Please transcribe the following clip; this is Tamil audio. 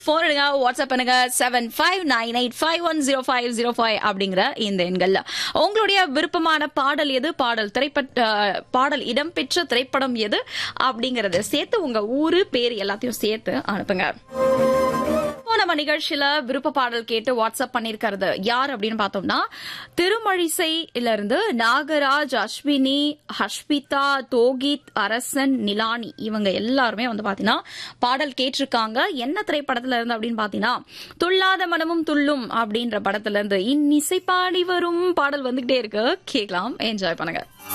ஃபோன் எடுங்க வாட்ஸ்அப் பண்ணுங்க seven five nine eight five one zero five zero five அப்படிங்கிற இந்த எண்கள்ல உங்களுடைய விருப்பமான பாடல் எது பாடல் திரைப்பட பாடல் இடம்பெற்ற திரைப்படம் எது அப்படிங்கறத சேர்த்து உங்க ஊரு பேர் எல்லாத்தையும் சேர்த்து அனுப்புங்க இப்போ நம்ம நிகழ்ச்சியில விருப்ப பாடல் கேட்டு வாட்ஸ்அப் பண்ணிருக்கிறது யார் அப்படின்னு பார்த்தோம்னா திருமழிசையில இருந்து நாகராஜ் அஸ்வினி ஹஷ்பிதா தோகித் அரசன் நிலானி இவங்க எல்லாருமே வந்து பாத்தீங்கன்னா பாடல் கேட்டிருக்காங்க என்ன திரைப்படத்துல இருந்து அப்படின்னு பாத்தீங்கன்னா துள்ளாத மனமும் துள்ளும் அப்படின்ற படத்துல இருந்து இன்னிசை பாடி வரும் பாடல் வந்துகிட்டே இருக்கு கேட்கலாம் என்ஜாய் பண்ணுங்க